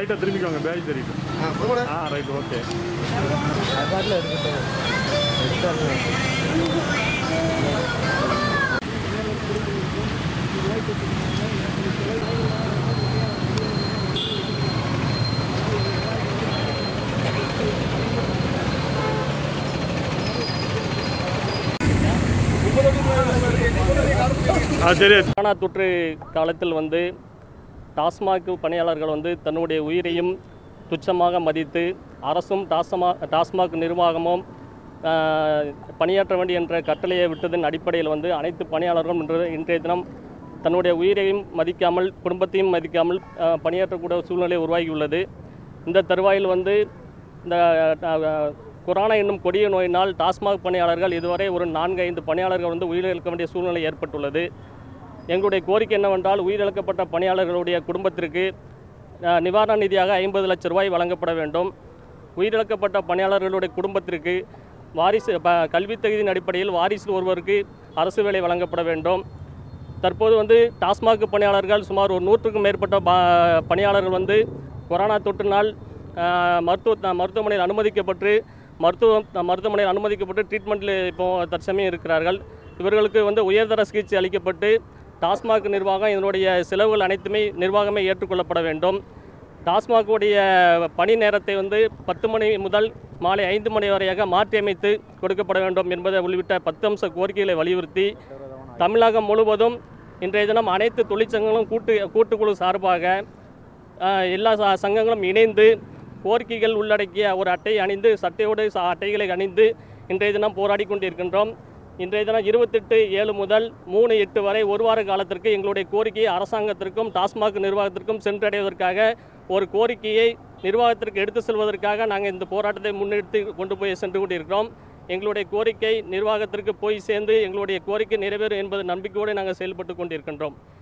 லைட்டாக திரும்பிக்கோங்க பேஜ் தெரியும் ஆ போங்கண்ணே ஆ right okay அது பாட்டில் எடுக்கட்டும் எடுத்தாங்க ஆ சரி கொரோனா தொற்று காலத்தில் வந்து டாஸ்மாக் பணியாளர்கள் வந்து தன்னுடைய உயிரையும் துச்சமாக மதித்து அரசும் டாஸ்மா டாஸ்மாக் நிர்வாகமும் ஆஹ், பணியாற்ற வேண்டும் என்ற கட்டளையை விட்டதன் அடிப்படையில் வந்து அனைத்து பணியாளர்களும் இன்று இன்றைய தினம் தன்னுடைய உயிரையும் மதிக்காமல் குடும்பத்தையும் மதிக்காமல் ஆஹ், பணியாற்றக்கூடிய சூழ்நிலை உருவாகியுள்ளது இந்த தருவாயில் வந்து இந்த ஆஹ், கொரோனா என்னும் கொடிய நோயினால் டாஸ்மாக் பணியாளர்கள் இதுவரை ஒரு நான்கு ஐந்து பணியாளர்கள் வந்து உயிரிழக்க வேண்டிய சூழ்நிலை ஏற்பட்டுள்ளது எங்களுடைய கோரிக்கை என்னவென்றால் உயிரிழக்கப்பட்ட பணியாளர்களுடைய குடும்பத்திற்கு அஹ், நிவாரண நிதியாக ஐம்பது லட்சம் ரூபாய் வழங்கப்பட வேண்டும் உயிரிழக்கப்பட்ட பணியாளர்களுடைய குடும்பத்திற்கு வாரிசு ப கல்வித் தகுதியின் அடிப்படையில் வாரிசு ஒருவருக்கு அரசு வேலை வழங்கப்பட வேண்டும் தற்போது வந்து டாஸ்மாக் பணியாளர்கள் சுமார் ஒரு நூற்றுக்கும் மேற்பட்ட ப பணியாளர்கள் வந்து கொரோனா தொற்றினால் அஹ், மருத்துவ மருத்துவமனையில் அனுமதிக்கப்பட்டு மருத்துவ மருத்துவமனையில் அனுமதிக்கப்பட்டு ட்ரீட்மெண்ட்டில் இப்போ தற்சமயம் இருக்கிறார்கள் இவர்களுக்கு வந்து உயர்தர சிகிச்சை அளிக்கப்பட்டு டாஸ்மாக் நிர்வாகம் இதனுடைய செலவுகள் அனைத்துமே நிர்வாகமே ஏற்றுக்கொள்ளப்பட வேண்டும் டாஸ்மாகுடைய பணி நேரத்தை வந்து பத்து மணி முதல் மாலை ஐந்து மணி வரையாக மாற்றியமைத்து கொடுக்கப்பட வேண்டும் என்பதை உள்ளிட்ட பத்து அம்ச கோரிக்கைகளை வலியுறுத்தி தமிழகம் முழுவதும் இன்றைய தினம் அனைத்து தொழிற்சங்கங்களும் கூட்டு கூட்டுக்குழு சார்பாக ஆஹ், எல்லா ச- சங்கங்களும் இணைந்து கோரிக்கைகள் உள்ளடக்கிய ஒரு அட்டை அணிந்து சட்டையோடு ச- அட்டைகளை அணிந்து இன்றைய தினம் போராடி கொண்டிருக்கின்றோம் இன்றைய தினம் இருபத்தெட்டு ஏழு முதல் மூணு எட்டு வரை ஒரு வார காலத்திற்கு எங்களுடைய கோரிக்கையை அரசாங்கத்திற்கும் டாஸ்மாக் நிர்வாகத்திற்கும் சென்றடைவதற்காக ஒரு கோரிக்கையை நிர்வாகத்திற்கு எடுத்து செல்வதற்காக நாங்கள் இந்த போராட்டத்தை முன்னெடுத்து கொண்டு போய் சென்று கொண்டிருக்கிறோம் எங்களுடைய கோரிக்கை நிர்வாகத்திற்கு போய் சேர்ந்து எங்களுடைய கோரிக்கை நிறைவேறும் என்பது நம்பிக்கையோடு நாங்கள் செயல்பட்டு கொண்டிருக்கின்றோம்